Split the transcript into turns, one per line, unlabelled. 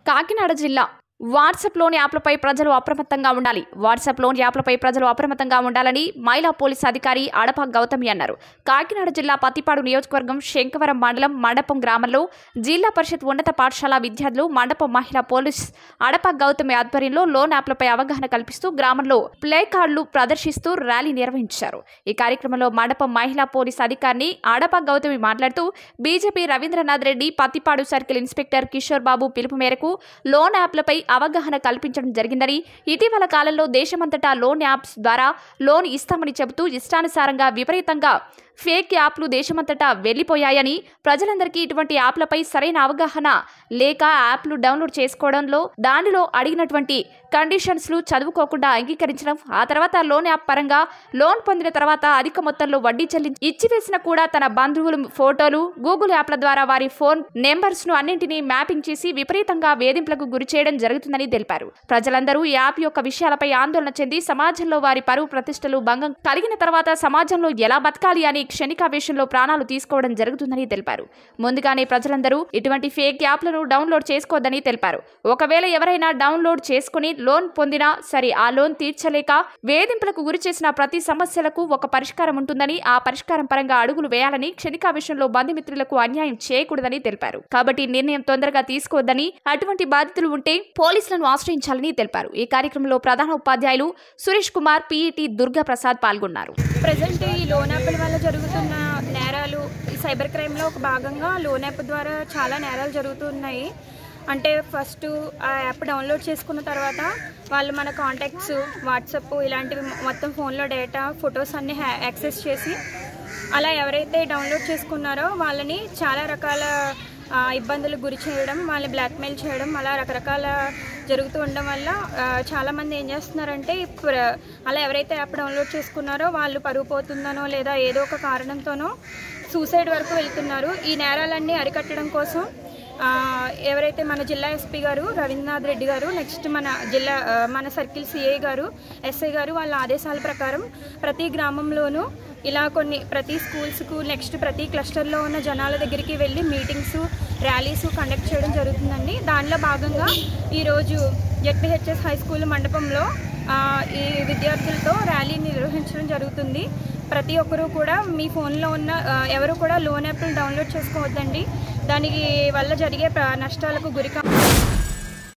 కాకినాడ జిల్లా వాట్సాప్లోని యాప్లపై ప్రజలు అప్రమత్తంగా ఉండాలి వాట్సాప్లోని యాప్లపై ప్రజలు అప్రమత్తంగా ఉండాలని మహిళా పోలీస్ అధికారి అడప గౌతమి అన్నారు కాకినాడ జిల్లా పత్తిపాడు నియోజకవర్గం శంకవరం మండలం మండపం గ్రామంలో జిల్లా పరిషత్ ఉన్నత పాఠశాల విద్యార్థులు మండపం మహిళా పోలీస్ అడప గౌతమి ఆధ్వర్యంలో లోన్ యాప్లపై అవగాహన కల్పిస్తూ గ్రామంలో ప్లే కార్డులు ప్రదర్శిస్తూ ర్యాలీ నిర్వహించారు ఈ కార్యక్రమంలో మండపం మహిళా పోలీస్ అధికారిని అడప గౌతమి మాట్లాడుతూ BJP Ravindranath Reddy Pathipadu circle inspector Kishore Babu పిలుపు మేరకు లోన్ యాప్లపై అవగాహన కల్పించడం జరిగిందని ఇటీవల కాలంలో దేశమంతటా లోన్ యాప్స్ ద్వారా లోన్ ఇస్తామని చెబుతూ ఇష్టానుసారంగా విపరీతంగా ఫేక్ యాప్లు దేశమంతటా వెళ్లిపోయాయని ప్రజలందరికీ ఇటువంటి యాప్లపై సరైన అవగాహన లేక యాప్లు డౌన్లోడ్ చేసుకోవడంలో దానిలో అడిగినటువంటి కండిషన్స్లు చదువుకోకుండా అంగీకరించడం ఆ తర్వాత లోన్ యాప్ పరంగా లోన్ పొందిన తర్వాత అధిక మొత్తంలో వడ్డీ చెల్లించి ఇచ్చివేసిన కూడా తన బంధువులు ఫోటోలు గూగుల్ యాప్ల ద్వారా వారి ఫోన్ నెంబర్స్ ను అన్నింటినీ మ్యాపింగ్ చేసి విపరీతంగా వేధింపులకు గురి చేయడం జరుగుతుందని తెలిపారు ప్రజలందరూ ఈ యాప్ యొక్క విషయాలపై ఆందోళన చెంది సమాజంలో వారి పరువు ప్రతిష్టలు భంగం కలిగిన తర్వాత సమాజంలో ఎలా బతకాలి అని క్షణికావేశంలో ప్రాణాలు తీసుకోవడం జరుగుతుందని తెలిపారు ముందుగానే ప్రజలందరూ ఇటువంటి ఫేక్ యాప్లను డౌన్లోడ్ చేసుకోవద్దని తెలిపారు ఒకవేళ ఎవరైనా డౌన్లోడ్ చేసుకుని లోన్ పొందినా సరే ఆ లోన్ తీర్చలేక వేధింపులకు గురి చేసిన ప్రతి సమస్యలకు ఒక పరిష్కారం ఉంటుందని ఆ పరిష్కారం పరంగా అడుగులు వేయాలని క్షణికావేశంలో బంధుమిత్రులకు అన్యాయం చేయకూడదని తెలిపారు కాబట్టి నిర్ణయం తొందరగా తీసుకోవద్దని అటువంటి బాధితులు ఉంటే పోలీసులను ఆశ్రయించాలని తెలిపారు ఈ కార్యక్రమంలో ప్రధాన ఉపాధ్యాయులు సురేష్ కుమార్ పీఈటీ దుర్గా ప్రసాద్ పాల్గొన్నారు
ప్రజెంట్ ఈ లోన్ యాప్ల వల్ల జరుగుతున్న నేరాలు ఈ సైబర్ క్రైమ్లో ఒక భాగంగా లోన్ యాప్ ద్వారా చాలా నేరాలు జరుగుతున్నాయి అంటే ఫస్ట్ ఆ యాప్ డౌన్లోడ్ చేసుకున్న తర్వాత వాళ్ళు మన కాంటాక్ట్స్ వాట్సాప్ ఇలాంటివి మొత్తం ఫోన్లో డేటా ఫొటోస్ అన్ని హ్యా- యాక్సెస్ చేసి అలా ఎవరైతే డౌన్లోడ్ చేసుకున్నారో వాళ్ళని చాలా రకాల ఆ, ఇబ్బందులకు గురి చేయడం వాళ్ళని బ్లాక్మెయిల్ చేయడం అలా రకరకాల జరుగుతూ ఉండడం వల్ల ఆ, చాలామంది ఏం చేస్తున్నారంటే ఇప్పుడు అలా ఎవరైతే యాప్ డౌన్లోడ్ చేసుకున్నారో వాళ్ళు పరుగు పోతుందనో లేదా ఏదో ఒక కారణంతోనో సూసైడ్ వరకు వెళ్తున్నారు ఈ నేరాలన్నీ అరికట్టడం కోసం ఆ, ఎవరైతే మన జిల్లా ఎస్పీ గారు రవీంద్రనాథ్ రెడ్డి గారు నెక్స్ట్ మన జిల్లా ఆ, మన సర్కిల్ సిఐ గారు ఎస్ఐ గారు వాళ్ళ ఆదేశాల ప్రకారం ప్రతి గ్రామంలోనూ ఇలా కొన్ని ప్రతి స్కూల్స్కు నెక్స్ట్ ప్రతి క్లస్టర్లో ఉన్న జనాల దగ్గరికి వెళ్ళి మీటింగ్స్ ర్యాలీస్ కండక్ట్ చేయడం జరుగుతుందండి దానిలో భాగంగా ఈరోజు జెడ్పిహెచ్ఎస్ హై స్కూల్ మండపంలో ఆ, ఈ విద్యార్థులతో ర్యాలీని నిర్వహించడం జరుగుతుంది ప్రతి ఒక్కరూ కూడా మీ ఫోన్లో ఉన్న ఆ, ఎవరు కూడా లోన్ యాప్లు డౌన్లోడ్ చేసుకోవద్దండి దానికి వల్ల జరిగే ప్ర- నష్టాలకు గురికా